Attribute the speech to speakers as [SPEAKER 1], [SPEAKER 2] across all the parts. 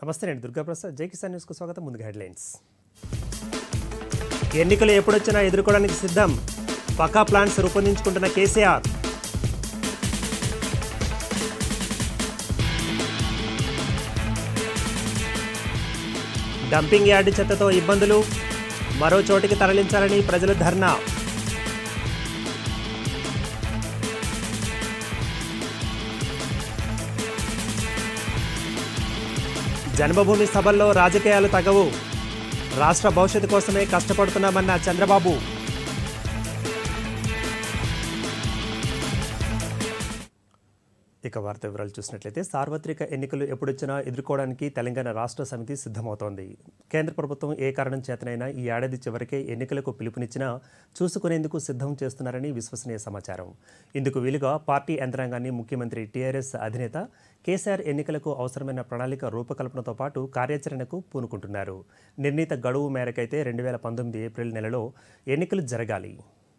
[SPEAKER 1] నమస్తే నేను దుర్గాప్రసాద్ జై కిసాన్ న్యూస్కు స్వాగతం ముందుగా హెడ్లైన్స్ ఎన్నికలు ఎప్పుడొచ్చినా ఎదుర్కోవడానికి సిద్ధం పక్కా ప్లాన్స్ రూపొందించుకుంటున్న కేసీఆర్ డంపింగ్ యార్డు చెత్తతో ఇబ్బందులు మరో చోటికి తరలించాలని ప్రజలు ధర్నా జన్మభూమి సభల్లో రాజకీయాలు తగవు రాష్ట్ర భవిష్యత్తు కోసమే కష్టపడుతున్నామన్న చంద్రబాబు ఇక వార్త వివరాలు చూసినట్లయితే సార్వత్రిక ఎన్నికలు ఎప్పుడొచ్చినా ఎదుర్కోవడానికి తెలంగాణ రాష్ట్ర సమితి సిద్ధమవుతోంది కేంద్ర ప్రభుత్వం ఏ కారణం చేతనైనా ఈ ఏడాది చివరికే ఎన్నికలకు పిలుపునిచ్చినా చూసుకునేందుకు సిద్ధం చేస్తున్నారని విశ్వసనీయ సమాచారం ఇందుకు వీలుగా పార్టీ యంత్రాంగాన్ని ముఖ్యమంత్రి టీఆర్ఎస్ అధినేత కేసీఆర్ ఎన్నికలకు అవసరమైన ప్రణాళిక రూపకల్పనతో పాటు కార్యాచరణకు పూనుకుంటున్నారు నిర్ణీత గడువు మేరకైతే రెండు వేల పంతొమ్మిది ఏప్రిల్ నెలలో ఎన్నికలు జరగాలి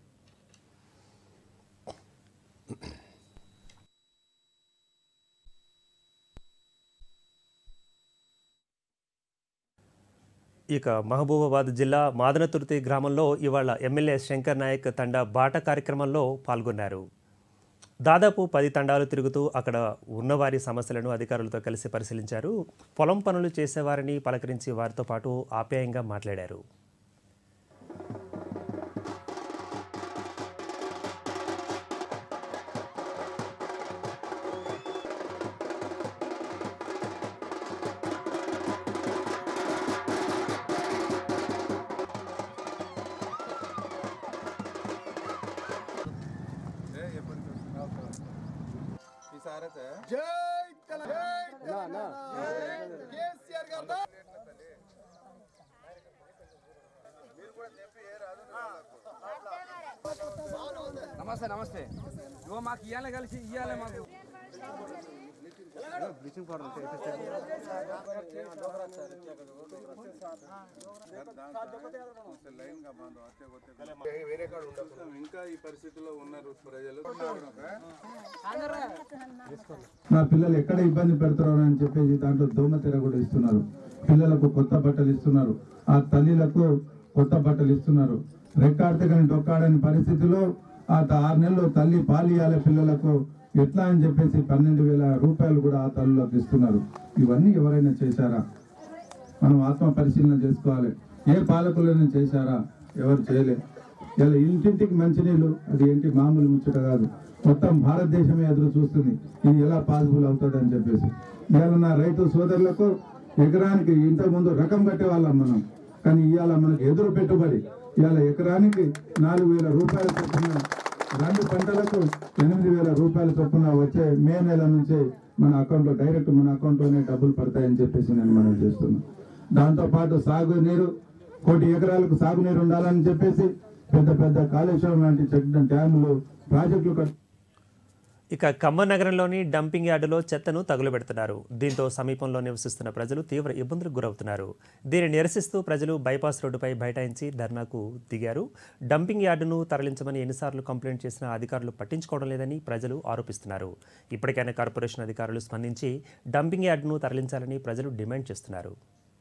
[SPEAKER 1] ఇక మహబూబాబాద్ జిల్లా మాదనతుర్తి గ్రామంలో ఇవాళ ఎమ్మెల్యే శంకర్ నాయక్ తండా బాట కార్యక్రమంలో పాల్గొన్నారు దాదాపు పది తండాలు తిరుగుతూ అక్కడ ఉన్నవారి సమస్యలను అధికారులతో కలిసి పరిశీలించారు పొలం పనులు చేసేవారిని పలకరించి వారితో పాటు ఆప్యాయంగా మాట్లాడారు
[SPEAKER 2] జై తెలంగాణ కేసీఆర్ గారు
[SPEAKER 3] నమస్తే నమస్తే ఇగో మాకు ఇవ్వాలి కలిసి ఇవ్వాలి మాకు
[SPEAKER 2] ఇంకా ఈ పరిస్థితిలో ఉన్నారు ప్రజలు
[SPEAKER 4] నా పిల్లలు ఎక్కడ ఇబ్బంది పెడతారో అని చెప్పేసి దాంట్లో దోమతెర కూడా ఇస్తున్నారు పిల్లలకు కొత్త బట్టలు ఇస్తున్నారు ఆ తల్లిలకు కొత్త బట్టలు ఇస్తున్నారు రెక్కాడితే కానీ డొక్కాడని పరిస్థితిలో ఆ త- ఆరు నెలలు తల్లి పాలియాల పిల్లలకు ఎట్లా అని చెప్పేసి పన్నెండు వేల రూపాయలు కూడా ఆ తల్లులకు ఇస్తున్నారు ఇవన్నీ ఎవరైనా చేశారా మనం ఆత్మ పరిశీలన చేసుకోవాలి ఏ పాలకులైనా చేశారా ఎవరు చేయలే ఇలా ఇంటింటికి మంచినీళ్ళు అది ఏంటి మామూలు ముచ్చట కాదు మొత్తం భారతదేశమే ఎదురు చూస్తుంది ఇది ఎలా పాసిబుల్ అవుతుంది అని చెప్పేసి ఇవాళ నా రైతు సోదరులకు ఎకరానికి ఇంతకు ముందు రకం కట్టేవాళ్ళం మనం కానీ ఇవాళ మనకు ఎదురు పెట్టుబడి ఇవాళ ఎకరానికి నాలుగు వేల రూపాయల చొప్పున రెండు పంటలకు ఎనిమిది వేల రూపాయల చొప్పున వచ్చే మే నెల నుంచే మన అకౌంట్లో డైరెక్ట్ మన అకౌంట్లోనే డబ్బులు పడతాయని చెప్పేసి నేను మనం చేస్తున్నాను దాంతో పాటు సాగునీరు కోటి ఎకరాలకు సాగునీరు ఉండాలని చెప్పేసి పెద్ద పెద్ద కాళేశ్వరం లాంటి చెక్ డ్యాములు ప్రాజెక్టులు కట్
[SPEAKER 1] ఇక ఖమ్మం నగరంలోని డంపింగ్ యార్డులో చెత్తను తగులబెడుతున్నారు దీంతో సమీపంలో నివసిస్తున్న ప్రజలు తీవ్ర ఇబ్బందులకు గురవుతున్నారు దీన్ని నిరసిస్తూ ప్రజలు బైపాస్ రోడ్డుపై బైఠాయించి ధర్నాకు దిగారు డంపింగ్ యార్డును తరలించమని ఎన్నిసార్లు కంప్లైంట్ చేసినా అధికారులు పట్టించుకోవడం లేదని ప్రజలు ఆరోపిస్తున్నారు ఇప్పటికైనా కార్పొరేషన్ అధికారులు స్పందించి డంపింగ్ యార్డును తరలించాలని ప్రజలు డిమాండ్ చేస్తున్నారు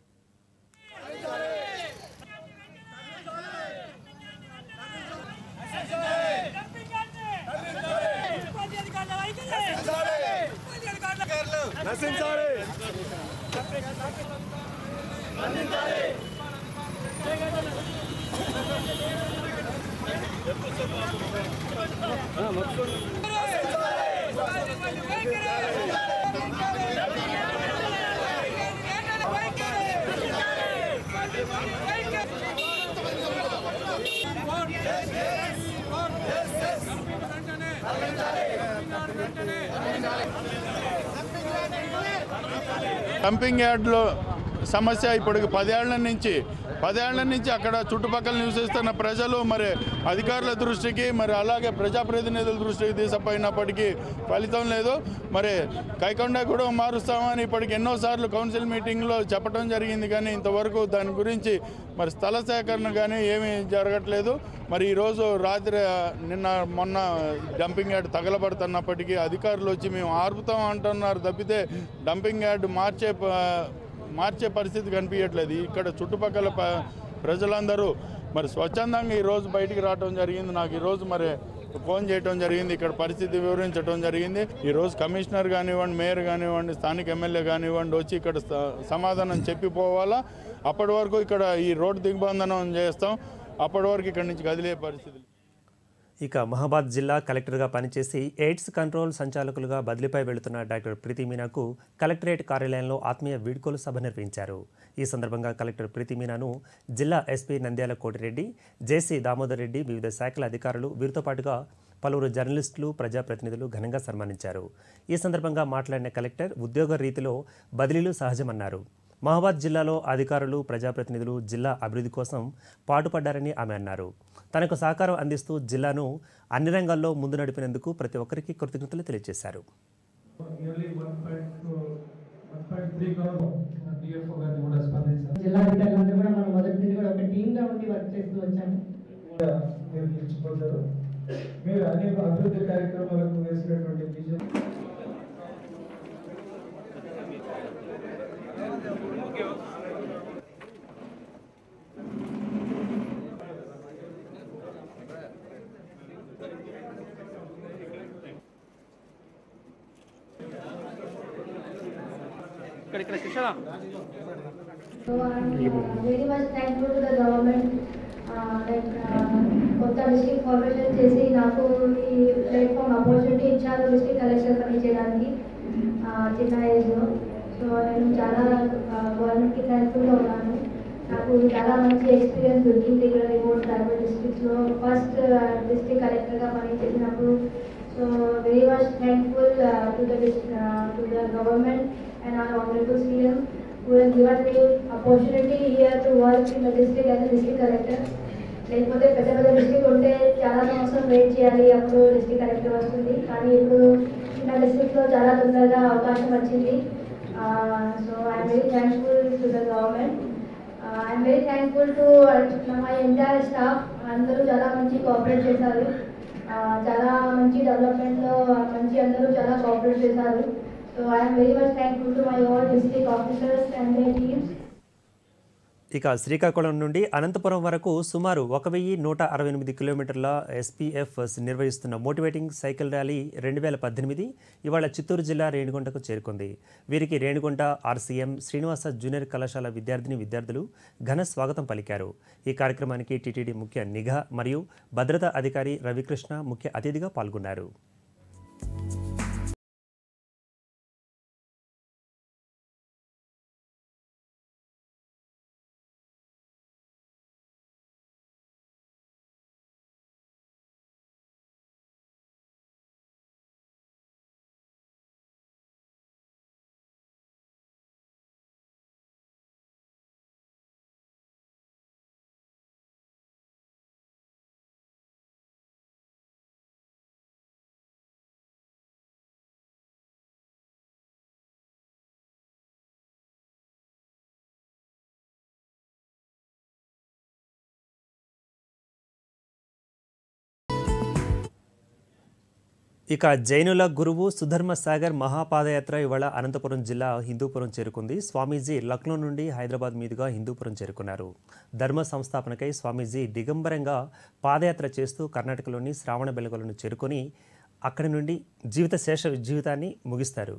[SPEAKER 2] డంపింగ్ యార్డ్లో సమస్య ఇప్పటికి పదేళ్ల నుంచి పదేళ్ల నుంచి అక్కడ చుట్టుపక్కల నివసిస్తున్న ప్రజలు మరి అధికారుల దృష్టికి మరి అలాగే ప్రజాప్రతినిధుల దృష్టికి తీసుకుపోయినప్పటికీ ఫలితం లేదు మరి కైకొండ కూడా మారుస్తామని ఇప్పటికి ఎన్నోసార్లు కౌన్సిల్ మీటింగ్లో చెప్పడం జరిగింది కానీ ఇంతవరకు దాని గురించి మరి స్థల సేకరణ కానీ ఏమీ జరగట్లేదు మరి ఈరోజు రాత్రి ఆ, నిన్న మొన్న డంపింగ్ యార్డ్ తగలబడుతున్నప్పటికీ అధికారులు వచ్చి మేము ఆర్పుతాం అంటున్నారు తప్పితే డంపింగ్ యార్డ్ మార్చే ప- మార్చే పరిస్థితి కనిపించట్లేదు ఇక్కడ చుట్టుపక్కల ప- ప్రజలందరూ మరి స్వచ్ఛందంగా ఈరోజు బయటికి రావడం జరిగింది నాకు ఈరోజు మరి ఫోన్ చేయడం జరిగింది ఇక్కడ పరిస్థితి వివరించడం జరిగింది ఈరోజు కమిషనర్ కానివ్వండి మేయర్ కానివ్వండి స్థానిక ఎమ్మెల్యే కానివ్వండి వచ్చి ఇక్కడ స- సమాధానం చెప్పిపోవాలా అప్పటి వరకు ఇక్కడ ఈ రోడ్డు దిగ్బంధనం చేస్తాం అప్పటి వరకు ఇక్కడ నుంచి కదిలే పరిస్థితి
[SPEAKER 1] ఇక మహబాద్ జిల్లా కలెక్టర్గా పనిచేసి ఎయిడ్స్ కంట్రోల్ సంచాలకులుగా బదిలీపై వెళుతున్న డాక్టర్ ప్రీతి మీనాకు కలెక్టరేట్ కార్యాలయంలో ఆత్మీయ వీడ్కోలు సభ నిర్వహించారు ఈ సందర్భంగా కలెక్టర్ ప్రీతి మీనాను జిల్లా ఎస్పీ నంద్యాల కోటిరెడ్డి జేసీ దామోదర్ రెడ్డి వివిధ శాఖల అధికారులు వీరితో పాటుగా పలువురు జర్నలిస్టులు ప్రజాప్రతినిధులు ఘనంగా సన్మానించారు ఈ సందర్భంగా మాట్లాడిన కలెక్టర్ ఉద్యోగ రీతిలో బదిలీలు సహజమన్నారు మహబాద్ జిల్లాలో అధికారులు ప్రజాప్రతినిధులు జిల్లా అభివృద్ధి కోసం పాటుపడ్డారని ఆమె అన్నారు తనకు సహకారం అందిస్తూ జిల్లాను అన్ని రంగాల్లో ముందు నడిపినందుకు ప్రతి ఒక్కరికి కృతజ్ఞతలు తెలియజేశారు
[SPEAKER 5] nearly one point one point three crore DFO గారిని కూడా స్పందించారు
[SPEAKER 6] జిల్లా బిడ్డలందరూ కూడా మనం మొదటి నుండి కూడా ఒక టీమ్ గా ఉండి వర్క్ చేస్తూ వచ్చాము
[SPEAKER 5] మీరు పిలిచిపోతారు మీరు అనేక అభివృద్ధి కార్యక్రమాలకు వేసినటువంటి vision
[SPEAKER 7] So I'm uh, very much thankful to the government uh, that uh, కొత్త డిస్ట్రిక్ట్ ఫార్మేషన్ చేసి నాకు ఈ ప్లాట్ఫామ్ ఆపర్చునిటీ ఇచ్చారు డిస్ట్రిక్ట్ కలెక్టర్ పని చేయడానికి uh, చిన్న ఏజ్లో సో నేను చాలా గవర్నమెంట్కి థ్యాంక్ఫుల్గా ఉన్నాను నాకు చాలా మంచి ఎక్స్పీరియన్స్ దొరికింది ఇక్కడ రిమోట్ ట్రైబల్ డిస్ట్రిక్ట్స్లో ఫస్ట్ డిస్ట్రిక్ట్ కలెక్టర్గా పని చేసినప్పుడు so very much thankful to the to the government and our honourable CM who has given me opportunity here to work in the district as a district collector. లేకపోతే పెద్ద పెద్ద district ఉంటే చాలా సంవత్సరం wait చేయాలి అప్పుడు డిస్ట్రిక్ట్ కలెక్టర్ వస్తుంది కానీ ఇప్పుడు చిన్న డిస్ట్రిక్ట్లో చాలా తొందరగా అవకాశం వచ్చింది so I'm very thankful to the government I'm very thankful to my entire staff అందరూ చాలా మంచి కోఆపరేట్ చేశారు Uh, చాలా మంచి డెవలప్మెంట్లో మంచి అందరూ చాలా కోఆపరేట్ చేశారు so I'm very much thankful to my all district officers and their teams
[SPEAKER 1] ఇక శ్రీకాకుళం నుండి అనంతపురం వరకు సుమారు ఒక వెయ్యి నూట అరవై ఎనిమిది కిలోమీటర్ల ఎస్పీఎఫ్ నిర్వహిస్తున్న మోటివేటింగ్ సైకిల్ ర్యాలీ రెండు వేల పద్దెనిమిది ఇవాళ చిత్తూరు జిల్లా రేణిగుంటకు చేరుకుంది వీరికి రేణిగుంట ఆర్సీఎం శ్రీనివాస జూనియర్ కళాశాల విద్యార్థిని విద్యార్థులు ఘన స్వాగతం పలికారు ఈ కార్యక్రమానికి టీటీడీ ముఖ్య నిఘా మరియు భద్రతా అధికారి రవికృష్ణ ముఖ్య అతిథిగా పాల్గొన్నారు ఇక జైనుల గురువు సుధర్మ సాగర్ మహాపాదయాత్ర ఇవాళ అనంతపురం జిల్లా హిందూపురం చేరుకుంది స్వామీజీ లక్నో నుండి హైదరాబాద్ మీదుగా హిందూపురం చేరుకున్నారు ధర్మ సంస్థాపనకై స్వామీజీ దిగంబరంగా పాదయాత్ర చేస్తూ కర్ణాటకలోని శ్రావణ బెలగలను చేరుకొని అక్కడి నుండి జీవిత శేష జీవితాన్ని ముగిస్తారు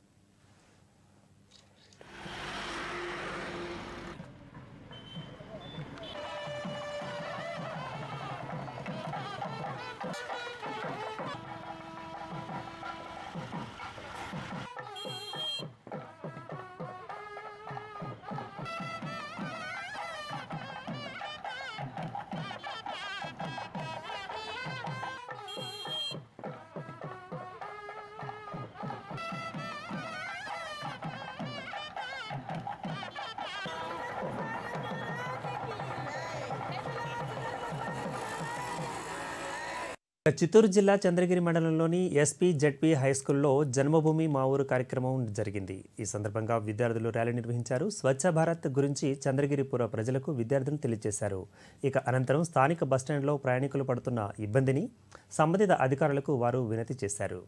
[SPEAKER 1] చిత్తూరు జిల్లా చంద్రగిరి మండలంలోని ఎస్పీ జెడ్పీ హై స్కూల్లో జన్మభూమి మా ఊరు కార్యక్రమం జరిగింది ఈ సందర్భంగా విద్యార్థులు ర్యాలీ నిర్వహించారు స్వచ్ఛ భారత్ గురించి చంద్రగిరిపుర ప్రజలకు విద్యార్థులు తెలియజేశారు ఇక అనంతరం స్థానిక బస్టాండ్లో ప్రయాణికులు పడుతున్న ఇబ్బందిని సంబంధిత అధికారులకు వారు వినతి చేశారు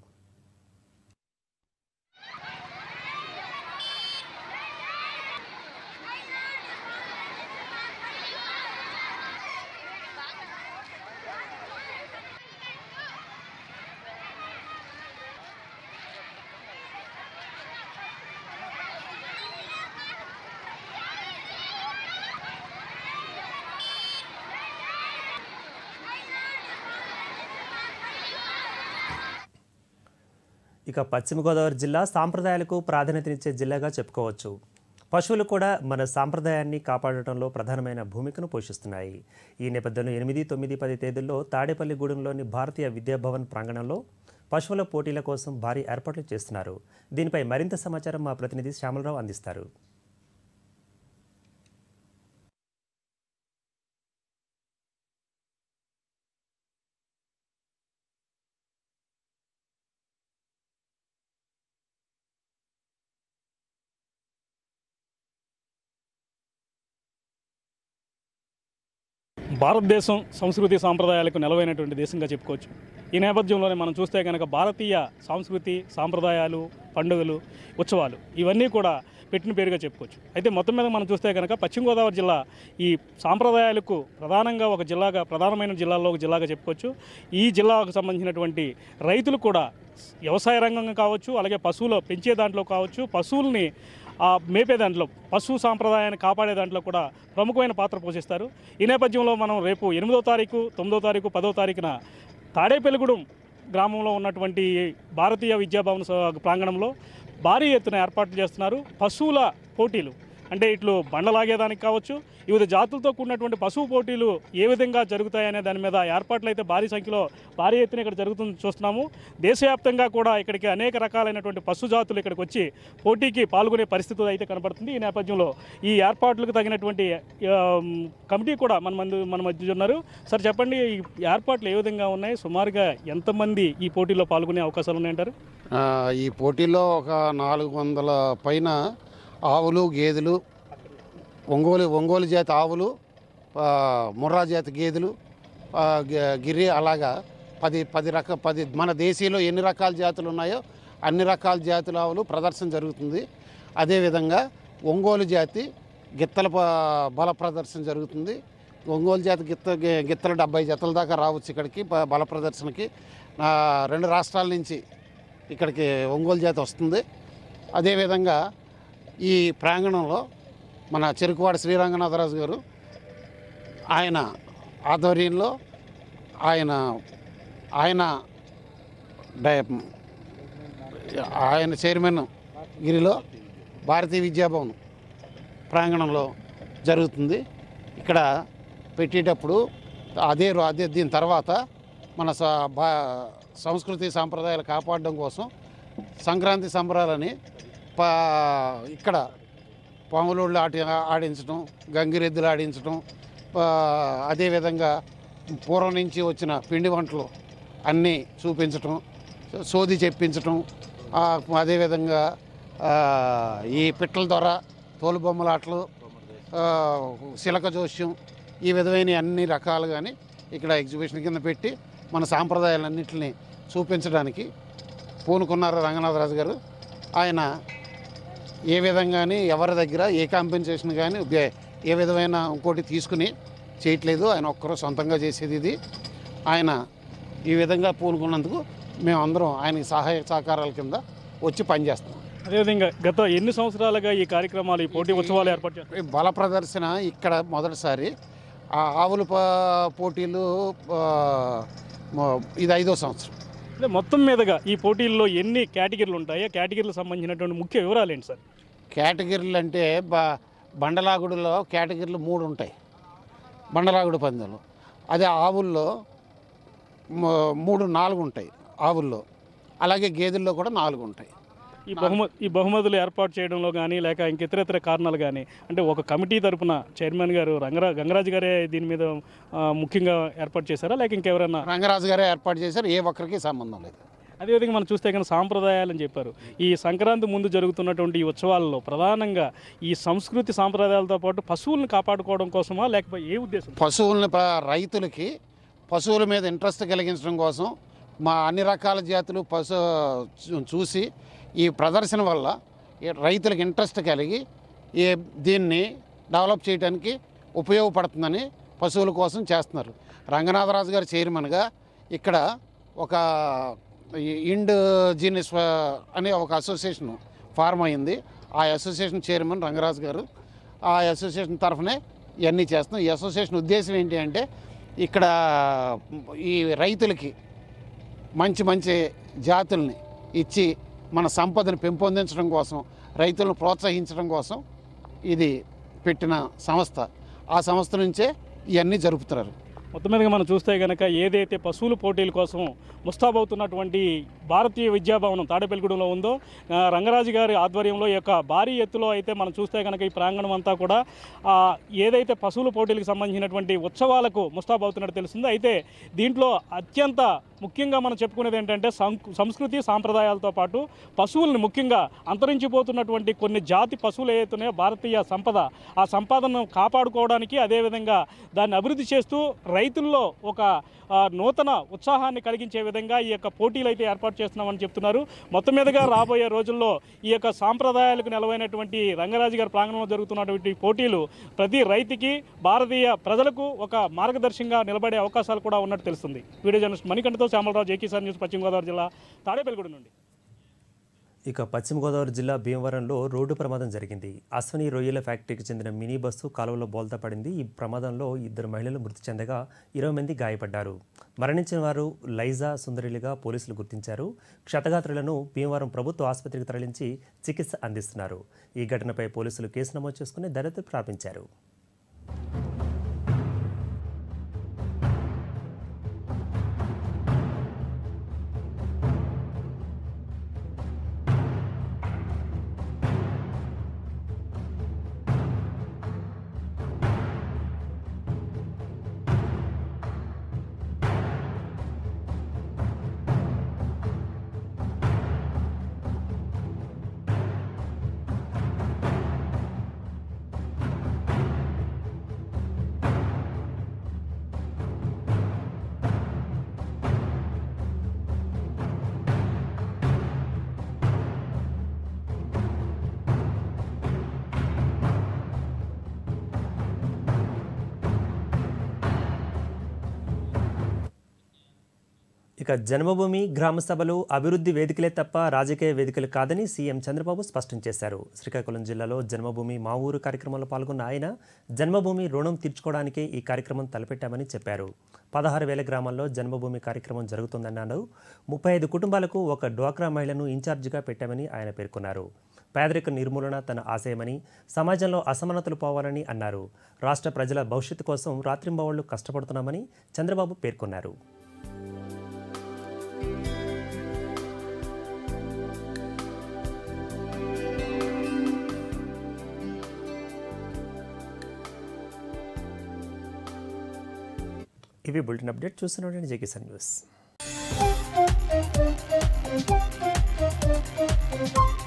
[SPEAKER 1] ఇక పశ్చిమ గోదావరి జిల్లా సాంప్రదాయాలకు ప్రాధాన్యతనిచ్చే జిల్లాగా చెప్పుకోవచ్చు పశువులు కూడా మన సాంప్రదాయాన్ని కాపాడటంలో ప్రధానమైన భూమికను పోషిస్తున్నాయి ఈ నేపథ్యంలో ఎనిమిది తొమ్మిది పది తేదీల్లో తాడేపల్లిగూడెంలోని భారతీయ విద్యాభవన్ ప్రాంగణంలో పశువుల పోటీల కోసం భారీ ఏర్పాట్లు చేస్తున్నారు దీనిపై మరింత సమాచారం మా ప్రతినిధి శ్యామలరావు అందిస్తారు
[SPEAKER 8] భారతదేశం సంస్కృతి సాంప్రదాయాలకు నెలవైనటువంటి దేశంగా చెప్పుకోవచ్చు ఈ నేపథ్యంలోనే మనం చూస్తే కనుక భారతీయ సంస్కృతి సాంప్రదాయాలు పండుగలు ఉత్సవాలు ఇవన్నీ కూడా పెట్టిన పేరుగా చెప్పుకోవచ్చు అయితే మొత్తం మీద మనం చూస్తే కనుక పశ్చిమ గోదావరి జిల్లా ఈ సాంప్రదాయాలకు ప్రధానంగా ఒక జిల్లాగా ప్రధానమైన జిల్లాల్లో ఒక జిల్లాగా చెప్పుకోవచ్చు ఈ జిల్లాకు సంబంధించినటువంటి రైతులు కూడా వ్యవసాయ రంగం కావచ్చు అలాగే పశువులు పెంచే దాంట్లో కావచ్చు పశువుల్ని ఆ మేపే దాంట్లో పశు సాంప్రదాయాన్ని కాపాడే దాంట్లో కూడా ప్రముఖమైన పాత్ర పోషిస్తారు ఈ నేపథ్యంలో మనం రేపు ఎనిమిదో తారీఖు తొమ్మిదో తారీఖు పదో తారీఖున తాడేపల్లిగూడెం గ్రామంలో ఉన్నటువంటి భారతీయ విద్యాభవన్ స- ప్రాంగణంలో భారీ ఎత్తున ఏర్పాట్లు చేస్తున్నారు పశువుల పోటీలు అంటే ఇట్లు బండలాగేదానికి కావచ్చు వివిధ జాతులతో కూడినటువంటి పశువు పోటీలు ఏ విధంగా జరుగుతాయనే దాని మీద ఏర్పాట్లు అయితే భారీ సంఖ్యలో భారీ ఎత్తున ఇక్కడ జరుగుతుంది చూస్తున్నాము దేశవ్యాప్తంగా కూడా ఇక్కడికి అనేక రకాలైనటువంటి పశు జాతులు ఇక్కడికి వచ్చి పోటీకి పాల్గొనే పరిస్థితి అయితే కనబడుతుంది ఈ నేపథ్యంలో ఈ ఏర్పాట్లకు తగినటువంటి ఆ, కమిటీ కూడా మన మంది మన మధ్య ఉన్నారు సార్ చెప్పండి ఈ ఏర్పాట్లు ఏ విధంగా ఉన్నాయి సుమారుగా ఎంతమంది ఈ పోటీలో పాల్గొనే అవకాశాలు ఉన్నాయంటారు
[SPEAKER 9] ఆ, ఈ పోటీలో ఒక నాలుగు వందల పైన ఆవులు గేదెలు ఒంగోలు ఒంగోలు జాతి ఆవులు ఆ, ముర్రా జాతి గేదెలు ఆ, గ- గిరి అలాగా పది పది రక పది మన దేశీయంలో ఎన్ని రకాల జాతులు ఉన్నాయో అన్ని రకాల జాతుల ఆవులు ప్రదర్శన జరుగుతుంది అదేవిధంగా ఒంగోలు జాతి గిత్తల ప- బల ప్రదర్శన జరుగుతుంది ఒంగోలు జాతి గిత్త గి- గిత్తలు డెబ్బై జతల దాకా రావచ్చు ఇక్కడికి బ- బల ప్రదర్శనకి ఆ, రెండు రాష్ట్రాల నుంచి ఇక్కడికి ఒంగోలు జాతి వస్తుంది అదేవిధంగా ఈ ప్రాంగణంలో మన చెరుకువాడ శ్రీరంగనాథరాజు గారు ఆయన ఆధ్వర్యంలో ఆయన ఆయన డై- ఆయన చైర్మన్ గిరిలో భారతీయ విద్యాభవన్ ప్రాంగణంలో జరుగుతుంది ఇక్కడ పెట్టేటప్పుడు అదే రో- అదే దీని తర్వాత మన స- భా- సంస్కృతి సాంప్రదాయాలు కాపాడడం కోసం సంక్రాంతి సంబరాలని పా ఇక్కడ పాములోళ్ళు ఆడి ఆడించడం గంగిరెద్దులు ఆడించడం ఆ, అదేవిధంగా పూర్వం నుంచి వచ్చిన పిండి వంటలు అన్నీ చూపించటం సోది చెప్పించటం ఆ, అదేవిధంగా ఆ, ఈ పిట్టల ద్వారా తోలుబొమ్మలాటలు ఆ, శిలక జోస్యం ఈ విధమైన అన్ని రకాలుగాని ఇక్కడ ఎగ్జిబిషన్ కింద పెట్టి మన సాంప్రదాయాలన్నింటినీ చూపించడానికి పూనుకున్నారు రంగనాథరాజు గారు ఆయన ఏ విధంగాని ఎవరి దగ్గర ఏ కాంపెన్సేషన్ కానీ బే- ఏ విధమైన ఇంకోటి తీసుకుని చేయట్లేదు ఆయన ఒక్కరూ సొంతంగా చేసేది ఇది ఆయన ఈ విధంగా పూనుకున్నందుకు మేమందరం ఆయనకి సహాయ సహకారాల కింద వచ్చి పనిచేస్తాం
[SPEAKER 8] అదేవిధంగా గత ఎన్ని సంవత్సరాలుగా ఈ కార్యక్రమాలు ఈ పోటీ ఉత్సవాలు ఏర్పాటు చేస్తారు
[SPEAKER 9] ఈ బల ప్రదర్శన ఇక్కడ మొదటిసారి ఆ ఆవుల ప- పోటీలు ఆ, మొ- ఇది ఐదో సంవత్సరం
[SPEAKER 8] అంటే మొత్తం మీదుగా ఈ పోటీల్లో ఎన్ని కేటగిరీలు ఉంటాయి ఆ కేటగిరీలకు సంబంధించినటువంటి ముఖ్య వివరాలు ఏంటి సార్
[SPEAKER 9] కేటగిరీలు అంటే బ బండలాగుడులో కేటగిరీలు మూడు ఉంటాయి బండలాగుడు పందెలు అదే ఆవుల్లో మ- మూడు నాలుగు ఉంటాయి ఆవుల్లో అలాగే గేదెల్లో కూడా నాలుగు ఉంటాయి
[SPEAKER 8] ఈ బహుమ ఈ బహుమతులు ఏర్పాటు చేయడంలో కానీ లేక ఇంక ఇతర ఇతర కారణాలు కానీ అంటే ఒక కమిటీ తరపున చైర్మన్ గారు రంగరా గంగరాజు గారే దీని మీద ఆ, ముఖ్యంగా ఏర్పాటు చేశారా లేక ఇంకెవరన్నా
[SPEAKER 9] రంగరాజు గారే ఏర్పాటు చేశారు ఏ ఒక్కరికి సంబంధం లేదు
[SPEAKER 8] అదేవిధంగా మనం చూస్తే కనుక సాంప్రదాయాలు అని చెప్పారు ఈ సంక్రాంతి ముందు జరుగుతున్నటువంటి ఈ ఉత్సవాల్లో ప్రధానంగా ఈ సంస్కృతి సాంప్రదాయాలతో పాటు పశువులను కాపాడుకోవడం కోసమా లేకపోతే ఏ ఉద్దేశం
[SPEAKER 9] పశువుల్ని ప- రైతులకి పశువుల మీద ఇంట్రెస్ట్ కలిగించడం కోసం మా అన్ని రకాల జాతులు పశు చూ- చూసి ఈ ప్రదర్శన వల్ల ఈ రైతులకు ఇంట్రెస్ట్ కలిగి ఈ దీన్ని డెవలప్ చేయడానికి ఉపయోగపడుతుందని పశువుల కోసం చేస్తున్నారు రంగనాథరాజు గారు చైర్మన్గా ఇక్కడ ఒక ఈ ఇండ్ జీనిస్ అనే ఒక అసోసియేషన్ ఫార్మ్ అయింది ఆ అసోసియేషన్ చైర్మన్ రంగరాజు గారు ఆ అసోసియేషన్ తరఫునే ఇవన్నీ చేస్తున్నాం ఈ అసోసియేషన్ ఉద్దేశం ఏంటి అంటే ఇక్కడ ఈ రైతులకి మంచి మంచి జాతుల్ని ఇచ్చి మన సంపదను పెంపొందించడం కోసం రైతులను ప్రోత్సహించడం కోసం ఇది పెట్టిన సంస్థ ఆ సంస్థ నుంచే ఇవన్నీ జరుపుతున్నారు
[SPEAKER 8] మొత్తం మీదగా మనం చూస్తే కనుక ఏదైతే పశువుల పోటీల కోసం ముస్తాబవుతున్నటువంటి భారతీయ విద్యాభవనం తాడేపల్లిగూడెంలో ఉందో ఆ, రంగరాజు గారి ఆధ్వర్యంలో ఈ యొక్క భారీ ఎత్తులో అయితే మనం చూస్తే కనుక ఈ ప్రాంగణం అంతా కూడా ఆ, ఏదైతే పశువుల పోటీలకు సంబంధించినటువంటి ఉత్సవాలకు ముస్తాబవుతున్నట్టు తెలుస్తుంది అయితే దీంట్లో అత్యంత ముఖ్యంగా మనం చెప్పుకునేది ఏంటంటే సం- సంస్కృతి సాంప్రదాయాలతో పాటు పశువుల్ని ముఖ్యంగా అంతరించిపోతున్నటువంటి కొన్ని జాతి పశువులు ఏవైతున్నాయో భారతీయ సంపద ఆ సంపదను కాపాడుకోవడానికి అదేవిధంగా దాన్ని అభివృద్ధి చేస్తూ రైతుల్లో ఒక ఆ, నూతన ఉత్సాహాన్ని కలిగించే విధంగా ఈ యొక్క పోటీలు అయితే ఏర్పాటు చేస్తున్నామని చెప్తున్నారు మొత్తం మీదుగా రాబోయే రోజుల్లో ఈ యొక్క సాంప్రదాయాలకు నెలవైనటువంటి రంగరాజు గారి ప్రాంగణంలో జరుగుతున్నటువంటి పోటీలు ప్రతి రైతుకి భారతీయ ప్రజలకు ఒక మార్గదర్శకంగా నిలబడే అవకాశాలు కూడా ఉన్నట్టు తెలుస్తుంది వీడియో జర్నలిస్ట్ మణికంఠతో శ్యామలరావు జేకీసార్ న్యూస్ పశ్చిమ గోదావరి జిల్లా తాడేపల్లిగూడ నుండి
[SPEAKER 1] ఇక పశ్చిమ గోదావరి జిల్లా భీమవరంలో రోడ్డు ప్రమాదం జరిగింది అశ్వని రొయ్యల ఫ్యాక్టరీకి చెందిన మినీ బస్సు కాలువలో బోల్తా పడింది ఈ ప్రమాదంలో ఇద్దరు మహిళలు మృతి చెందగా ఇరవై మంది గాయపడ్డారు మరణించిన వారు లైజా సుందరిలుగా పోలీసులు గుర్తించారు క్షతగాత్రులను భీమవరం ప్రభుత్వ ఆసుపత్రికి తరలించి చికిత్స అందిస్తున్నారు ఈ ఘటనపై పోలీసులు కేసు నమోదు చేసుకుని దర్యాప్తు ప్రారంభించారు ఇక జన్మభూమి గ్రామ సభలు అభివృద్ధి వేదికలే తప్ప రాజకీయ వేదికలు కాదని సీఎం చంద్రబాబు స్పష్టం చేశారు శ్రీకాకుళం జిల్లాలో జన్మభూమి మా ఊరు కార్యక్రమంలో పాల్గొన్న ఆయన జన్మభూమి రుణం తీర్చుకోవడానికే ఈ కార్యక్రమం తలపెట్టామని చెప్పారు పదహారు వేల గ్రామాల్లో జన్మభూమి కార్యక్రమం జరుగుతుందన్నారు ముప్పై ఐదు కుటుంబాలకు ఒక డ్వాక్రా మహిళను ఇన్ఛార్జిగా పెట్టామని ఆయన పేర్కొన్నారు పేదరిక నిర్మూలన తన ఆశయమని సమాజంలో అసమానతలు పోవాలని అన్నారు రాష్ట్ర ప్రజల భవిష్యత్తు కోసం రాత్రింబవళ్లు కష్టపడుతున్నామని చంద్రబాబు పేర్కొన్నారు ఇవి బులెటిన్ అప్డేట్ చూస్తున్నాడు జేకేసన్ న్యూస్